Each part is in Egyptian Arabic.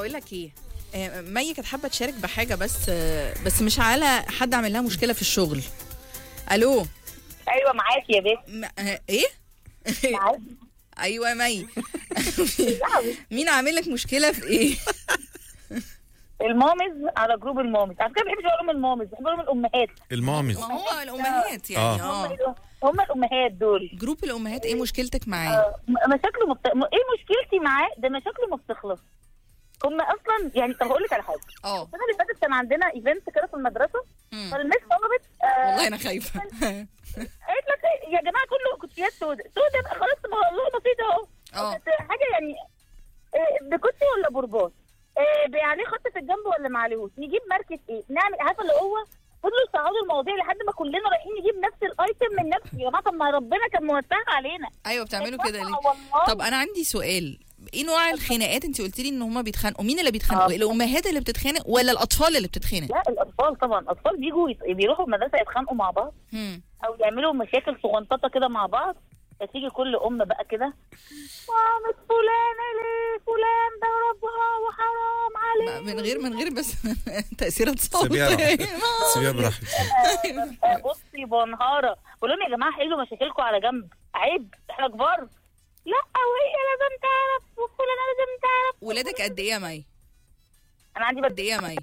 بقول لك ايه آه، مي كانت حابه تشارك بحاجه بس آه، بس مش على حد عامل لها مشكله في الشغل الو ايوه معاكي يا بنت م- آه، ايه معاكي ايوه مي مين عامل لك مشكله في ايه المامز على جروب المامز على فكره ما بحبش اقول لهم المامز بحب اقول لهم الامهات المامز ما هو الامهات يعني آه. اه هم الامهات دول جروب الامهات ايه مشكلتك معاه آه، م- مشاكله مبت... م- ايه مشكلتي معاه ده مشاكله ما بتخلص هم اصلا يعني طب هقول لك على حاجه اه السنه اللي فاتت كان عندنا ايفنت كده في المدرسه مم. فالمس طلبت آه والله انا خايفه قالت لك إيه، يا جماعه كله كوتشيات سودا سودا بقى خلاص ما والله بسيطه اهو اه. كانت حاجه يعني إيه، بكوتشي ولا برباط إيه، بي- عليه خط في الجنب ولا ما عليهوش نجيب ماركه ايه نعمل عارفه اللي هو فضلوا يصعدوا المواضيع لحد ما كلنا رايحين نجيب نفس الايتم من نفس يا جماعه طب ما ربنا كان موسعها علينا ايوه بتعملوا كده ليه والله طب انا عندي سؤال ايه نوع الخناقات انت قلت لي ان هما بيتخانقوا مين اللي بيتخانقوا آه. الامهات اللي بتتخانق ولا الاطفال اللي بتتخانق لا الاطفال طبعا الاطفال بيجوا يت- بيروحوا المدرسه يتخانقوا مع بعض هم. او يعملوا مشاكل صغنططه كده مع بعض فتيجي كل ام بقى كده مامة فلانة ليه فلان ضربها وحرام عليه من غير من غير بس تاثيرات صوت سيبيها براحتها سيبيها براحتها ببقى بصي بنهارة بقول لهم يا جماعة حلوا مشاكلكم على جنب عيب احنا كبار لا وهي لازم تعرف وفلانة لازم تعرف ولادك قد ايه يا مي انا عندي قد بد... ايه يا مي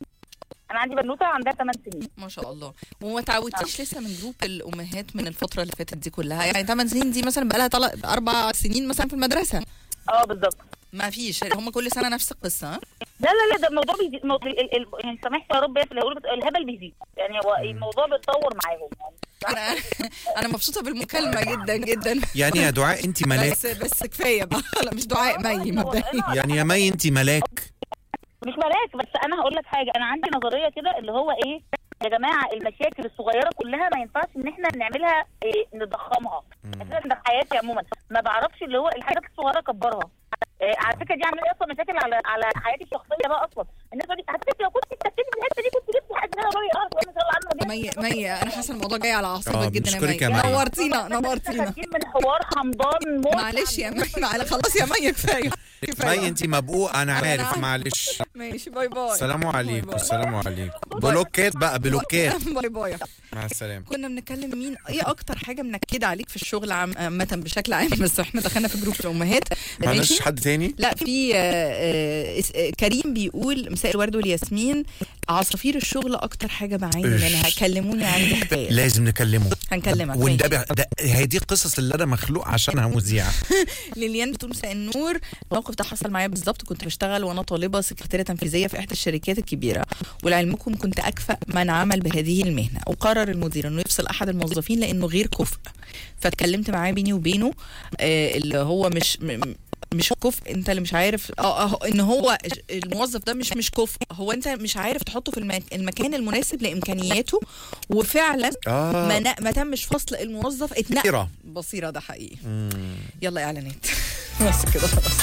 انا عندي بنوتة عندها 8 سنين ما شاء الله وما تعودتيش لسه من جروب الامهات من الفتره اللي فاتت دي كلها يعني 8 سنين دي مثلا بقى لها طلق اربع سنين مثلا في المدرسه اه بالظبط ما فيش هم كل سنه نفس القصه ها لا لا لا ده الموضوع بيزيد الموضوع ال... ال... يعني سامحني يا رب في الهول بت... الهبل بيزيد يعني هو الموضوع بيتطور معاهم يعني انا انا مبسوطه بالمكالمه جدا جدا يعني يا دعاء انت ملاك بس بس كفايه بقى لا مش دعاء مي مبدئيا يعني يا مي انت ملاك مش ملاك بس انا هقول لك حاجه انا عندي نظريه كده اللي هو ايه يا جماعه المشاكل الصغيره كلها ما ينفعش ان احنا نعملها إيه نضخمها اساسا ده في حياتي عموما ما بعرفش اللي هو الحاجات الصغيره اكبرها إيه على فكره دي عامله لي اصلا مشاكل على على حياتي الشخصيه بقى اصلا الناس دي على فكره لو كنت اتكتبت في الحته دي كنت جبت حد هنا راي اه وانا شغال عنه مي مي انا حاسه الموضوع جاي على آه، اعصابك جدا يا بنشكرك يا مي مي. نورتينا نورتينا خارجين من حوار حمضان موت معلش يا مي معلش خلاص يا مي كفايه مي كفايه انت مبقوقه انا أنا عارف عارفة. معلش ماشي باي باي السلام باي عليكم باي. السلام عليكم بلوكات بقى بلوكات باي باي مع السلامه كنا بنتكلم مين ايه اكتر حاجه منكده عليك في الشغل عام- عامه بشكل عام بس احنا دخلنا في جروب الامهات معلش ماشي؟ حد تاني لا في آه، آه، اس- آه، كريم بيقول مساء الورد والياسمين عصافير الشغل اكتر حاجه بعاني منها كلموني عندي حكايه لازم نكلمه هنكلمك وده ماشي. ده هي دي القصص اللي انا مخلوق عشانها مذيعه ليليان بتقول مساء النور الموقف ده حصل معايا بالظبط كنت بشتغل وانا طالبه سكرتيره تنفيذيه في احدى الشركات الكبيره ولعلمكم كنت اكفأ من عمل بهذه المهنه وقرر المدير انه يفصل احد الموظفين لانه غير كفء فاتكلمت معاه بيني وبينه آه اللي هو مش م- مش كفء انت اللي مش عارف اه اه ان هو الموظف ده مش مش كفء هو انت مش عارف تحطه في المك- المكان المناسب لامكانياته وفعلا اه ما, ن- ما تمش فصل الموظف اتنقل بصيرة. بصيره ده حقيقي مم. يلا اعلانات بس كده خلاص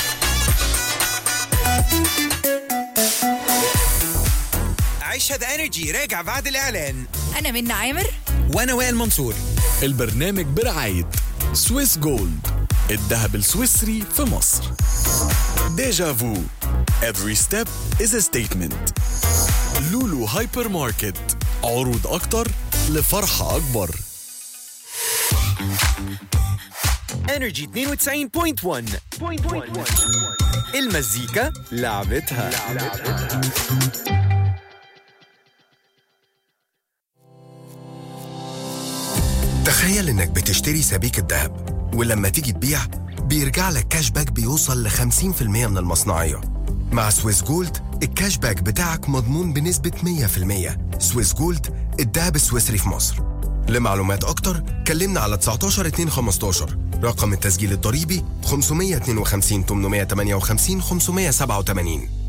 عيشها ذا انرجي راجع بعد الاعلان انا منى عامر وانا وائل منصور البرنامج برعاية سويس جولد الذهب السويسري في مصر ديجا فو Every step is a statement لولو هايبر ماركت عروض أكتر لفرحة أكبر انرجي 92.1 المزيكا لعبتها تخيل انك بتشتري سبيكة ذهب ولما تيجي تبيع بيرجع لك كاش باك بيوصل ل 50% من المصنعية مع سويس جولد الكاش باك بتاعك مضمون بنسبة 100% سويس جولد الذهب السويسري في مصر لمعلومات أكتر كلمنا على 19 2 15 رقم التسجيل الضريبي 552 858 587